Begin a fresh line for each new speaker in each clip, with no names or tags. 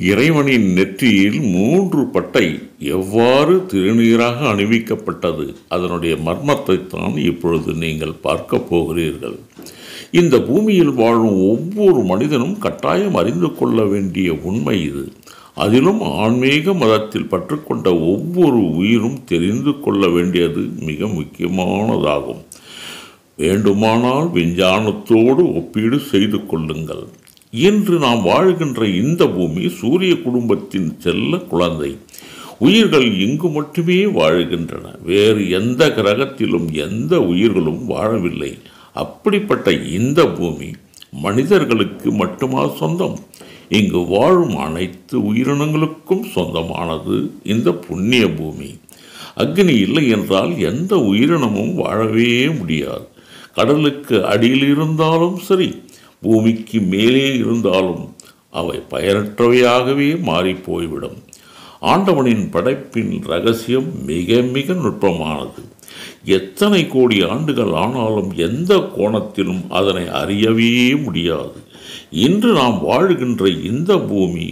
இறைவனின் நெற்றியில் மூன்று பட்டை எவ்வாறு திருநீராக அணிவிக்கப்பட்டது அதனுடைய மர்மத்தை தான் இப்பொழுது நீங்கள் பார்க்க போகிறீர்கள் இந்த பூமியில் வாழும் ஒவ்வொரு மனிதனும் கட்டாயம் அறிந்து கொள்ள வேண்டிய உண்மை இது அதிலும் ஆன்மீக மதத்தில் பற்றுக்கொண்ட ஒவ்வொரு உயிரும் தெரிந்து கொள்ள வேண்டியது மிக முக்கியமானதாகும் வேண்டுமானால் விஞ்ஞானத்தோடு ஒப்பீடு செய்து கொள்ளுங்கள் இன்று நாம் வாழ்கின்ற இந்த பூமி சூரிய குடும்பத்தின் செல்ல குழந்தை உயிர்கள் இங்கு மட்டுமே வாழுகின்றன வேறு எந்த கிரகத்திலும் எந்த உயிர்களும் வாழவில்லை அப்படிப்பட்ட இந்த பூமி மனிதர்களுக்கு மட்டுமா சொந்தம் இங்கு வாழும் அனைத்து உயிரினங்களுக்கும் சொந்தமானது இந்த புண்ணிய பூமி அக்னி இல்லை என்றால் எந்த உயிரினமும் வாழவே முடியாது கடலுக்கு அடியில் இருந்தாலும் சரி பூமிக்கு மேலே இருந்தாலும் அவை பயனற்றவையாகவே மாறி போய்விடும் ஆண்டவனின் படைப்பின் ரகசியம் மிக மிக நுட்பமானது எத்தனை கோடி ஆண்டுகள் ஆனாலும் எந்த கோணத்திலும் அதனை அறியவே முடியாது இன்று நாம் வாழ்கின்ற இந்த பூமி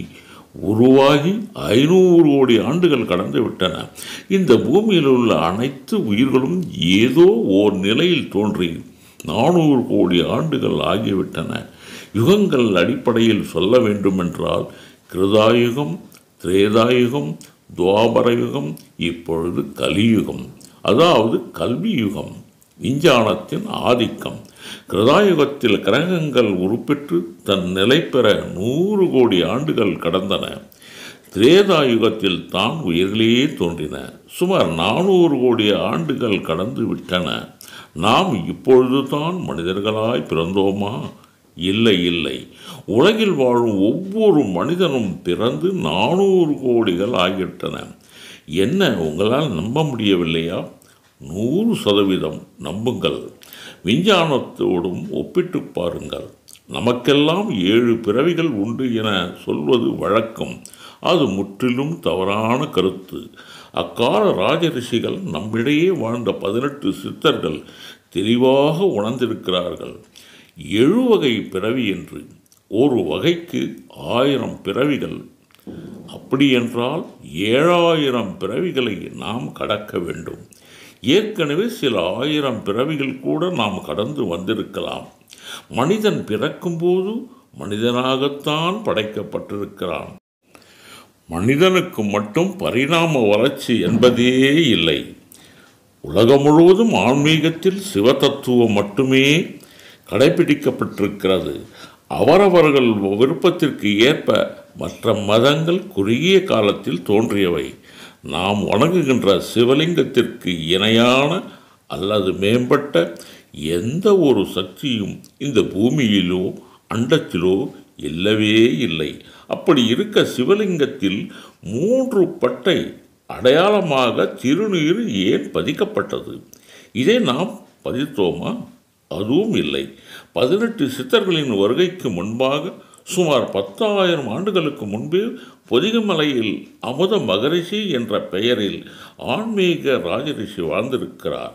உருவாகி ஐநூறு கோடி ஆண்டுகள் கடந்து விட்டன இந்த பூமியில் உள்ள அனைத்து உயிர்களும் ஏதோ ஓர் நிலையில் தோன்றி நானூறு கோடி ஆண்டுகள் ஆகிவிட்டன யுகங்கள் அடிப்படையில் சொல்ல வேண்டுமென்றால் கிருதாயுகம் திரேதாயுகம் துவாபர யுகம் இப்பொழுது கலியுகம் அதாவது கல்வி யுகம் விஞ்ஞானத்தின் ஆதிக்கம் கிருதாயுகத்தில் கிரகங்கள் உருப்பெற்று தன் நிலை பெற நூறு கோடி ஆண்டுகள் கடந்தன திரேதாயுகத்தில் தான் உயிர்களே தோன்றின சுமார் நானூறு கோடி ஆண்டுகள் கடந்து விட்டன நாம் இப்பொழுதுதான் மனிதர்களாய் பிறந்தோமா இல்லை இல்லை உலகில் வாழும் ஒவ்வொரு மனிதனும் பிறந்து நானூறு கோடிகள் ஆகிவிட்டன என்ன உங்களால் நம்ப முடியவில்லையா நூறு சதவீதம் நம்புங்கள் விஞ்ஞானத்தோடும் ஒப்பிட்டு பாருங்கள் நமக்கெல்லாம் ஏழு பிறவிகள் உண்டு என சொல்வது வழக்கம் அது முற்றிலும் தவறான கருத்து அக்கால ராஜரிஷிகள் நம்மிடையே வாழ்ந்த பதினெட்டு சித்தர்கள் தெளிவாக உணர்ந்திருக்கிறார்கள் எழுவகை பிறவி என்று ஒரு வகைக்கு ஆயிரம் பிறவிகள் அப்படியென்றால் ஏழாயிரம் பிறவிகளை நாம் கடக்க வேண்டும் ஏற்கனவே சில ஆயிரம் பிறவிகள் கூட நாம் கடந்து வந்திருக்கலாம் மனிதன் பிறக்கும்போது மனிதனாகத்தான் படைக்கப்பட்டிருக்கிறான் மனிதனுக்கு மட்டும் பரிணாம வளர்ச்சி என்பதே இல்லை உலகம் முழுவதும் ஆன்மீகத்தில் சிவதத்துவம் மட்டுமே கடைபிடிக்கப்பட்டிருக்கிறது அவரவர்கள் விருப்பத்திற்கு ஏற்ப மற்ற மதங்கள் குறுகிய காலத்தில் தோன்றியவை நாம் வணங்குகின்ற சிவலிங்கத்திற்கு இணையான அல்லது மேம்பட்ட எந்த ஒரு சக்தியும் இந்த பூமியிலோ அண்டத்திலோ இல்லவே இல்லை அப்படி இருக்க சிவலிங்கத்தில் மூன்று பட்டை அடையாளமாக திருநீர் ஏன் பதிக்கப்பட்டது இதை நாம் பதித்தோமா அதுவும் இல்லை பதினெட்டு சித்தர்களின் வருகைக்கு முன்பாக சுமார் பத்தாயிரம் ஆண்டுகளுக்கு முன்பே பொதிகமலையில் அமுத மகரிஷி என்ற பெயரில் ஆன்மீக ராஜரிஷி வாழ்ந்திருக்கிறார்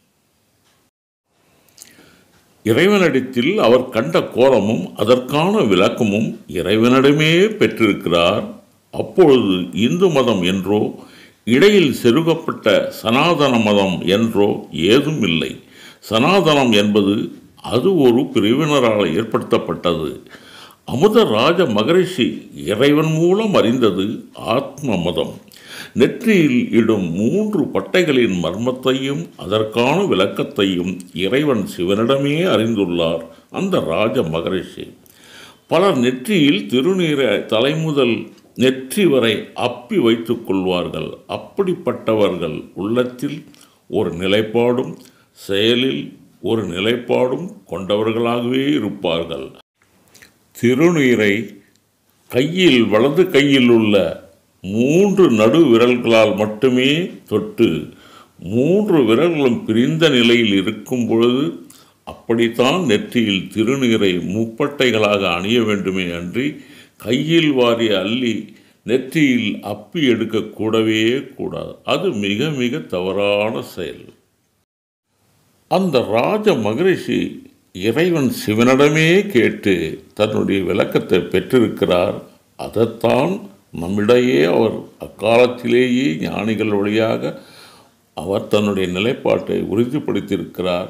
இறைவனிடத்தில் அவர் கண்ட கோலமும் அதற்கான விளக்கமும் இறைவனிடமே பெற்றிருக்கிறார் அப்பொழுது இந்து மதம் என்றோ இடையில் செருகப்பட்ட சனாதன மதம் என்றோ ஏதும் இல்லை சனாதனம் என்பது அது ஒரு பிரிவினரால் ஏற்படுத்தப்பட்டது அமுத ராஜ மகரிஷி இறைவன் மூலம் அறிந்தது ஆத்ம மதம் நெற்றியில் இடும் மூன்று பட்டைகளின் மர்மத்தையும் அதற்கான விளக்கத்தையும் இறைவன் சிவனிடமே அறிந்துள்ளார் அந்த ராஜ மகரிஷி பலர் நெற்றியில் திருநீரை தலைமுதல் நெற்றி வரை அப்பி வைத்துக் கொள்வார்கள் அப்படிப்பட்டவர்கள் உள்ளத்தில் ஒரு நிலைப்பாடும் செயலில் ஒரு நிலைப்பாடும் கொண்டவர்களாகவே இருப்பார்கள் திருநீரை கையில் வலது கையில் உள்ள மூன்று நடு விரல்களால் மட்டுமே தொட்டு மூன்று விரல்களும் பிரிந்த நிலையில் இருக்கும் பொழுது அப்படித்தான் நெற்றியில் திருநீரை முப்பட்டைகளாக அணிய வேண்டுமே அன்றி கையில் வாரி அள்ளி நெற்றியில் அப்பி எடுக்க கூடவே கூடாது அது மிக மிக தவறான செயல் அந்த ராஜ மகரிஷி இறைவன் சிவனிடமே கேட்டு தன்னுடைய விளக்கத்தை பெற்றிருக்கிறார் அதைத்தான் நம்மிடையே அவர் அக்காலத்திலேயே ஞானிகள் வழியாக அவர் தன்னுடைய நிலைப்பாட்டை உறுதிப்படுத்தியிருக்கிறார்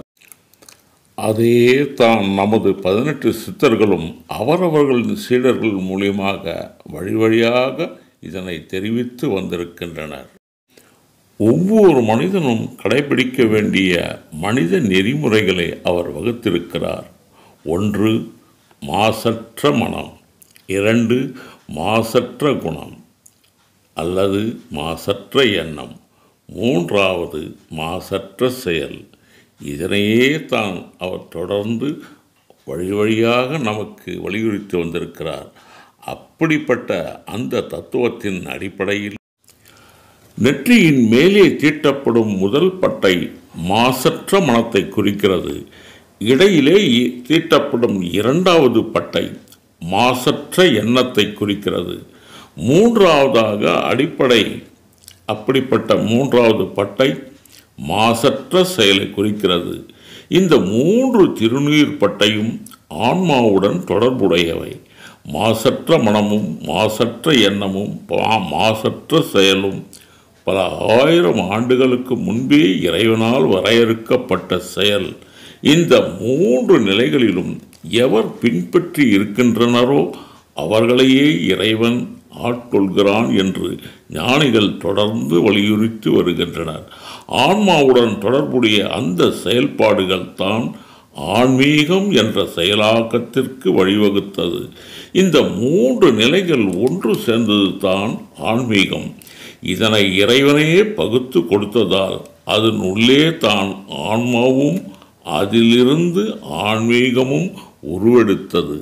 அதே தான் நமது பதினெட்டு சித்தர்களும் அவரவர்களின் சீடர்கள் மூலியமாக வழி வழியாக இதனை தெரிவித்து வந்திருக்கின்றனர் ஒவ்வொரு மனிதனும் கடைபிடிக்க வேண்டிய மனித நெறிமுறைகளை அவர் வகுத்திருக்கிறார் ஒன்று மாசற்ற மனம் இரண்டு மாசற்ற குணம் அல்லது மாசற்ற எண்ணம் மூன்றாவது மாசற்ற செயல் இதனையே தான் அவர் தொடர்ந்து வழி வழியாக நமக்கு வலியுறுத்தி வந்திருக்கிறார் அப்படிப்பட்ட அந்த தத்துவத்தின் அடிப்படையில் நெற்றியின் மேலே தீட்டப்படும் முதல் பட்டை மாசற்ற மனத்தை குறிக்கிறது இடையிலே இ- தீட்டப்படும் இரண்டாவது பட்டை மாசற்ற எண்ணத்தை குறிக்கிறது மூன்றாவதாக அடிப்படை அப்படிப்பட்ட மூன்றாவது பட்டை மாசற்ற செயலை குறிக்கிறது இந்த மூன்று திருநீர் பட்டையும் ஆன்மாவுடன் தொடர்புடையவை மாசற்ற மனமும் மாசற்ற எண்ணமும் பா- மாசற்ற செயலும் பல ஆயிரம் ஆண்டுகளுக்கு முன்பே இறைவனால் வரையறுக்கப்பட்ட செயல் இந்த மூன்று நிலைகளிலும் எவர் பின்பற்றி இருக்கின்றனரோ அவர்களையே இறைவன் ஆட்கொள்கிறான் என்று ஞானிகள் தொடர்ந்து வலியுறுத்தி வருகின்றனர் ஆன்மாவுடன் தொடர்புடைய அந்த செயல்பாடுகள் தான் ஆன்மீகம் என்ற செயலாக்கத்திற்கு வழிவகுத்தது இந்த மூன்று நிலைகள் ஒன்று சேர்ந்தது தான் ஆன்மீகம் இதனை இறைவனே பகுத்து கொடுத்ததால் அதன் உள்ளே தான் ஆன்மாவும் அதிலிருந்து ஆன்மீகமும் உருவெடுத்தது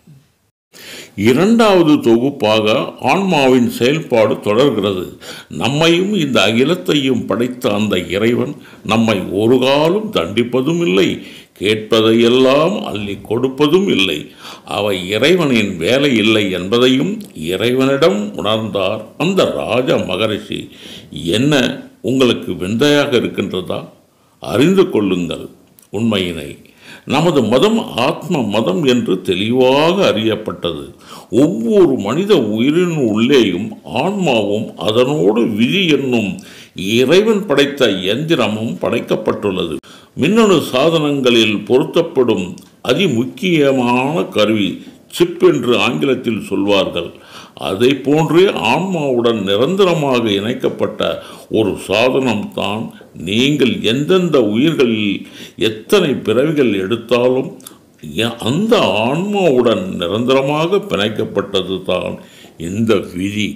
இரண்டாவது தொகுப்பாக ஆன்மாவின் செயல்பாடு தொடர்கிறது நம்மையும் இந்த அகிலத்தையும் படைத்த அந்த இறைவன் நம்மை ஒரு காலம் தண்டிப்பதும் இல்லை கேட்பதையெல்லாம் அள்ளி கொடுப்பதும் இல்லை அவை இறைவனின் வேலை இல்லை என்பதையும் இறைவனிடம் உணர்ந்தார் அந்த ராஜ மகரிஷி என்ன உங்களுக்கு விந்தையாக இருக்கின்றதா அறிந்து கொள்ளுங்கள் உண்மையினை நமது மதம் ஆத்ம மதம் என்று தெளிவாக அறியப்பட்டது ஒவ்வொரு மனித உயிரின் உள்ளேயும் ஆன்மாவும் அதனோடு விதி என்னும் இறைவன் படைத்த எந்திரமும் படைக்கப்பட்டுள்ளது மின்னணு சாதனங்களில் பொருத்தப்படும் அதிமுக்கியமான கருவி சிப் என்று ஆங்கிலத்தில் சொல்வார்கள் அதை போன்றே ஆன்மாவுடன் நிரந்தரமாக இணைக்கப்பட்ட ஒரு சாதனம் தான் நீங்கள் எந்தெந்த உயிர்களில் எத்தனை பிறவிகள் எடுத்தாலும் எ- அந்த ஆன்மாவுடன் நிரந்தரமாக பிணைக்கப்பட்டது தான் இந்த விதி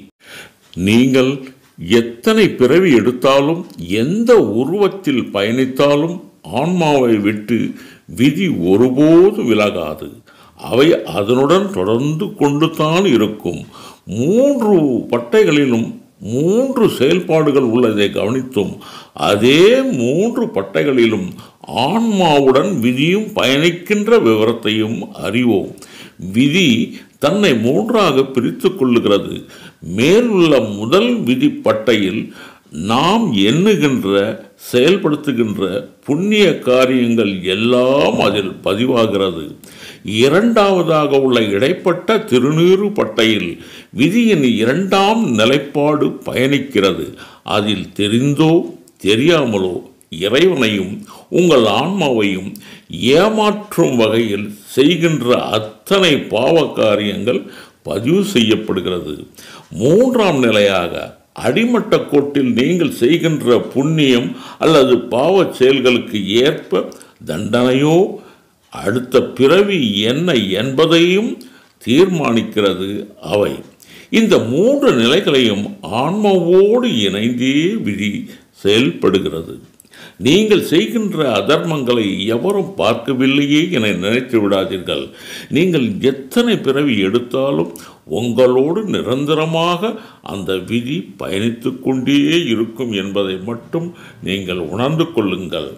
நீங்கள் எத்தனை பிறவி எடுத்தாலும் எந்த உருவத்தில் பயணித்தாலும் ஆன்மாவை விட்டு விதி ஒருபோதும் விலகாது அவை அதனுடன் தொடர்ந்து கொண்டு தான் இருக்கும் மூன்று பட்டைகளிலும் மூன்று செயல்பாடுகள் உள்ளதை கவனித்தும் அதே மூன்று பட்டைகளிலும் ஆன்மாவுடன் விதியும் பயணிக்கின்ற விவரத்தையும் அறிவோம் விதி தன்னை மூன்றாக பிரித்து கொள்ளுகிறது மேலுள்ள முதல் விதி பட்டையில் நாம் எண்ணுகின்ற செயல்படுத்துகின்ற புண்ணிய காரியங்கள் எல்லாம் அதில் பதிவாகிறது இரண்டாவதாக உள்ள இடைப்பட்ட திருநீறு பட்டையில் விதியின் இரண்டாம் நிலைப்பாடு பயணிக்கிறது அதில் தெரிந்தோ தெரியாமலோ இறைவனையும் உங்கள் ஆன்மாவையும் ஏமாற்றும் வகையில் செய்கின்ற அத்தனை பாவ காரியங்கள் பதிவு செய்யப்படுகிறது மூன்றாம் நிலையாக அடிமட்ட கோட்டில் நீங்கள் செய்கின்ற புண்ணியம் அல்லது பாவச் செயல்களுக்கு ஏற்ப தண்டனையோ அடுத்த பிறவி என்ன என்பதையும் தீர்மானிக்கிறது அவை இந்த மூன்று நிலைகளையும் ஆன்மாவோடு இணைந்தே விதி செயல்படுகிறது நீங்கள் செய்கின்ற அதர்மங்களை எவரும் பார்க்கவில்லையே என நினைத்து விடாதீர்கள் நீங்கள் எத்தனை பிறவி எடுத்தாலும் உங்களோடு நிரந்தரமாக அந்த விதி பயணித்துக் கொண்டே இருக்கும் என்பதை மட்டும் நீங்கள் உணர்ந்து கொள்ளுங்கள்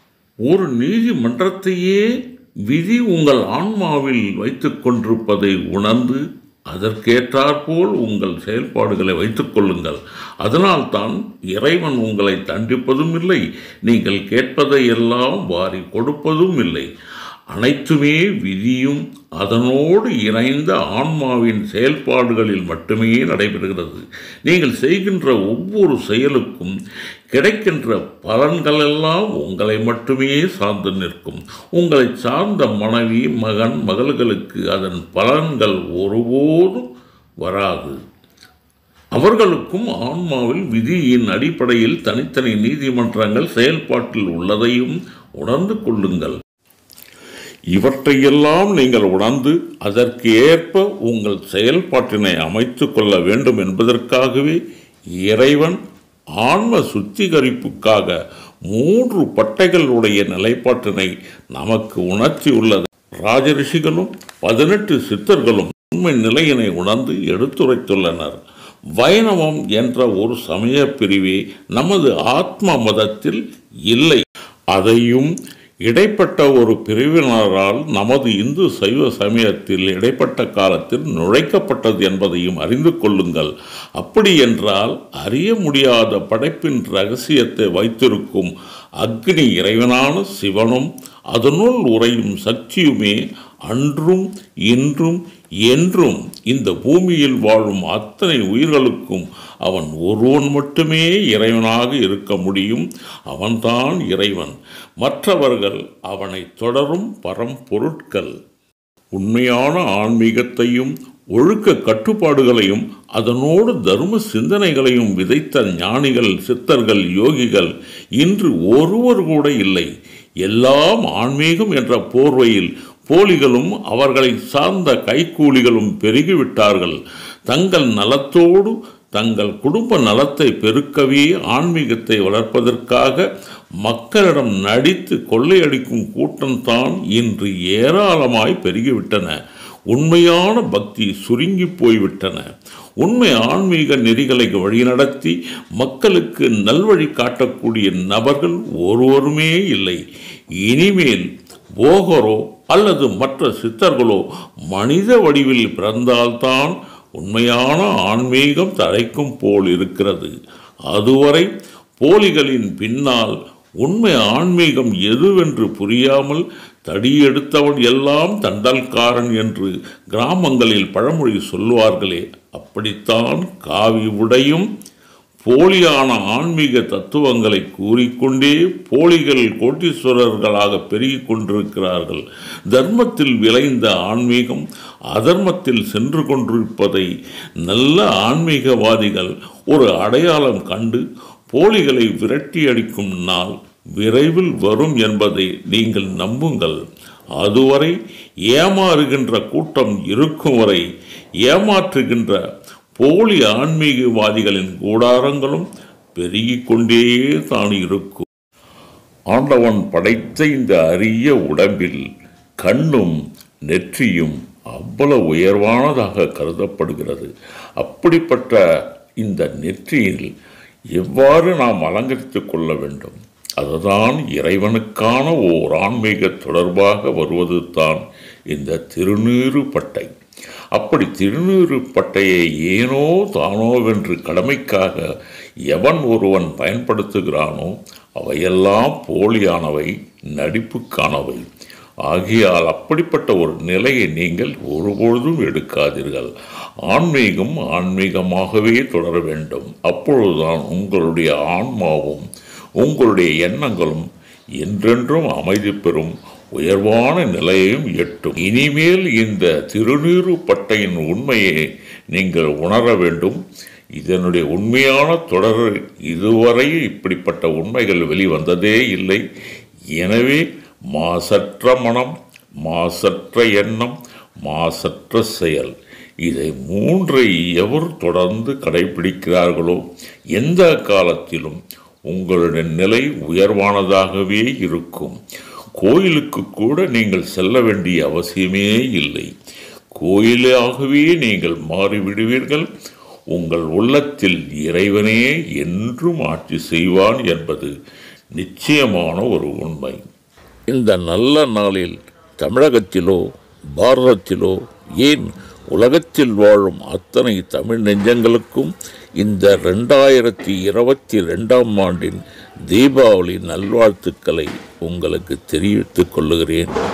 ஒரு நீதிமன்றத்தையே விதி உங்கள் ஆன்மாவில் வைத்துக் கொண்டிருப்பதை உணர்ந்து அதற்கேற்றாற்போல் உங்கள் செயல்பாடுகளை வைத்துக் கொள்ளுங்கள் அதனால்தான் இறைவன் உங்களை தண்டிப்பதும் இல்லை நீங்கள் கேட்பதையெல்லாம் வாரி கொடுப்பதும் இல்லை அனைத்துமே விதியும் அதனோடு இணைந்த ஆன்மாவின் செயல்பாடுகளில் மட்டுமே நடைபெறுகிறது நீங்கள் செய்கின்ற ஒவ்வொரு செயலுக்கும் கிடைக்கின்ற பலன்களெல்லாம் உங்களை மட்டுமே சார்ந்து நிற்கும் உங்களை சார்ந்த மனைவி மகன் மகள்களுக்கு அதன் பலன்கள் ஒருபோதும் வராது அவர்களுக்கும் ஆன்மாவில் விதியின் அடிப்படையில் தனித்தனி நீதிமன்றங்கள் செயல்பாட்டில் உள்ளதையும் உணர்ந்து கொள்ளுங்கள் இவற்றையெல்லாம் நீங்கள் உணர்ந்து அதற்கு ஏற்ப உங்கள் செயல்பாட்டினை அமைத்து கொள்ள வேண்டும் என்பதற்காகவே இறைவன் ஆன்ம சுத்திகரிப்புக்காக மூன்று பட்டைகளுடைய நிலைப்பாட்டினை நமக்கு உணர்த்தியுள்ளது ராஜரிஷிகளும் பதினெட்டு சித்தர்களும் உண்மை நிலையினை உணர்ந்து எடுத்துரைத்துள்ளனர் வைணவம் என்ற ஒரு சமய பிரிவே நமது ஆத்ம மதத்தில் இல்லை அதையும் இடைப்பட்ட ஒரு பிரிவினரால் நமது இந்து சைவ சமயத்தில் இடைப்பட்ட காலத்தில் நுழைக்கப்பட்டது என்பதையும் அறிந்து கொள்ளுங்கள் அப்படி என்றால் அறிய முடியாத படைப்பின் ரகசியத்தை வைத்திருக்கும் அக்னி இறைவனான சிவனும் அதனுள் உறையும் சக்தியுமே அன்றும் இன்றும் என்றும் இந்த பூமியில் வாழும் அத்தனை உயிர்களுக்கும் அவன் ஒருவன் மட்டுமே இறைவனாக இருக்க முடியும் அவன்தான் இறைவன் மற்றவர்கள் அவனை தொடரும் பரம்பொருட்கள் உண்மையான ஆன்மீகத்தையும் ஒழுக்க கட்டுப்பாடுகளையும் அதனோடு தர்ம சிந்தனைகளையும் விதைத்த ஞானிகள் சித்தர்கள் யோகிகள் இன்று ஒருவர் கூட இல்லை எல்லாம் ஆன்மீகம் என்ற போர்வையில் போலிகளும் அவர்களை சார்ந்த கைக்கூலிகளும் பெருகிவிட்டார்கள் தங்கள் நலத்தோடு தங்கள் குடும்ப நலத்தை பெருக்கவே ஆன்மீகத்தை வளர்ப்பதற்காக மக்களிடம் நடித்து கொள்ளையடிக்கும் கூட்டம்தான் இன்று ஏராளமாய் பெருகிவிட்டன உண்மையான பக்தி சுருங்கி போய்விட்டன உண்மை ஆன்மீக நெறிகளை வழிநடத்தி மக்களுக்கு நல்வழி காட்டக்கூடிய நபர்கள் ஒருவருமே இல்லை இனிமேல் போகரோ அல்லது மற்ற சித்தர்களோ மனித வடிவில் பிறந்தால்தான் உண்மையான ஆன்மீகம் தழைக்கும் போல் இருக்கிறது அதுவரை போலிகளின் பின்னால் உண்மை ஆன்மீகம் எதுவென்று புரியாமல் தடியெடுத்தவன் எல்லாம் தண்டல்காரன் என்று கிராமங்களில் பழமொழி சொல்லுவார்களே அப்படித்தான் காவி உடையும் போலியான ஆன்மீக தத்துவங்களை கூறிக்கொண்டே போலிகள் கோட்டீஸ்வரர்களாக பெருகிக் கொண்டிருக்கிறார்கள் தர்மத்தில் விளைந்த ஆன்மீகம் அதர்மத்தில் சென்று கொண்டிருப்பதை நல்ல ஆன்மீகவாதிகள் ஒரு அடையாளம் கண்டு போலிகளை விரட்டி அடிக்கும் நாள் விரைவில் வரும் என்பதை நீங்கள் நம்புங்கள் அதுவரை ஏமாறுகின்ற கூட்டம் இருக்கும் வரை ஏமாற்றுகின்ற போலி ஆன்மீகவாதிகளின் கூடாரங்களும் பெருகிக் கொண்டே தான் இருக்கும் ஆண்டவன் படைத்த இந்த அரிய உடம்பில் கண்ணும் நெற்றியும் அவ்வளவு உயர்வானதாக கருதப்படுகிறது அப்படிப்பட்ட இந்த நெற்றியில் எவ்வாறு நாம் அலங்கரித்துக் கொள்ள வேண்டும் அதுதான் இறைவனுக்கான ஓர் ஆன்மீக தொடர்பாக வருவது தான் இந்த திருநீறு பட்டை அப்படி திருநீறு பட்டையை ஏனோ தானோவென்று கடமைக்காக எவன் ஒருவன் பயன்படுத்துகிறானோ அவையெல்லாம் போலியானவை நடிப்புக்கானவை ஆகியால் அப்படிப்பட்ட ஒரு நிலையை நீங்கள் ஒருபொழுதும் எடுக்காதீர்கள் ஆன்மீகம் ஆன்மீகமாகவே தொடர வேண்டும் அப்பொழுதுதான் உங்களுடைய ஆன்மாவும் உங்களுடைய எண்ணங்களும் என்றென்றும் அமைதி பெறும் உயர்வான நிலையையும் எட்டும் இனிமேல் இந்த திருநீறு பட்டையின் உண்மையை நீங்கள் உணர வேண்டும் இதனுடைய உண்மையான தொடர் இதுவரை இப்படிப்பட்ட உண்மைகள் வெளிவந்ததே இல்லை எனவே மாசற்ற மனம் மாசற்ற எண்ணம் மாசற்ற செயல் இதை மூன்றை எவர் தொடர்ந்து கடைபிடிக்கிறார்களோ எந்த காலத்திலும் உங்களுடைய நிலை உயர்வானதாகவே இருக்கும் கோயிலுக்கு கூட நீங்கள் செல்ல வேண்டிய அவசியமே இல்லை கோயிலாகவே நீங்கள் மாறிவிடுவீர்கள் உங்கள் உள்ளத்தில் இறைவனே என்றும் ஆட்சி செய்வான் என்பது நிச்சயமான ஒரு உண்மை இந்த நல்ல நாளில் தமிழகத்திலோ பாரதத்திலோ ஏன் உலகத்தில் வாழும் அத்தனை தமிழ் நெஞ்சங்களுக்கும் இந்த ரெண்டாயிரத்தி இருபத்தி ரெண்டாம் ஆண்டின் தீபாவளி நல்வாழ்த்துக்களை உங்களுக்கு தெரிவித்துக் கொள்ளுகிறேன்